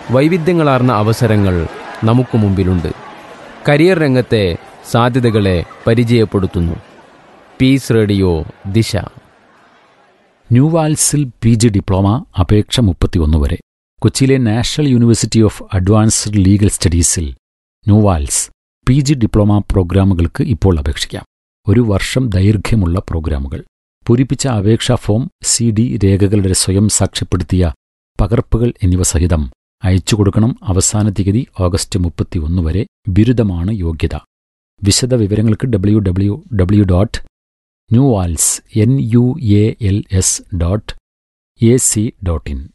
വൈവിധ്യങ്ങളാർന്ന അവസരങ്ങൾ നമുക്ക് മുമ്പിലുണ്ട് കരിയർ രംഗത്തെ സാധ്യതകളെ പരിചയപ്പെടുത്തുന്നു പീസ് റേഡിയോ ദിശ ന്യൂവാൽസിൽ പി ജി ഡിപ്ലോമ അപേക്ഷ മുപ്പത്തിയൊന്ന് വരെ കൊച്ചിയിലെ national university of advanced legal സ്റ്റഡീസിൽ ന്യൂവാൽസ് പി ജി ഡിപ്ലോമ പ്രോഗ്രാമുകൾക്ക് ഇപ്പോൾ അപേക്ഷിക്കാം ഒരു വർഷം ദൈർഘ്യമുള്ള പ്രോഗ്രാമുകൾ പൂരിപ്പിച്ച അപേക്ഷാ ഫോം സി ഡി രേഖകളുടെ സ്വയം സാക്ഷ്യപ്പെടുത്തിയ പകർപ്പുകൾ എന്നിവ സഹിതം അയച്ചു കൊടുക്കണം അവസാന തീയതി ഓഗസ്റ്റ് മുപ്പത്തിയൊന്ന് വരെ ബിരുദമാണ് യോഗ്യത വിശദ വിവരങ്ങൾക്ക് W W W dot NUALS N U A L S dot A C dot in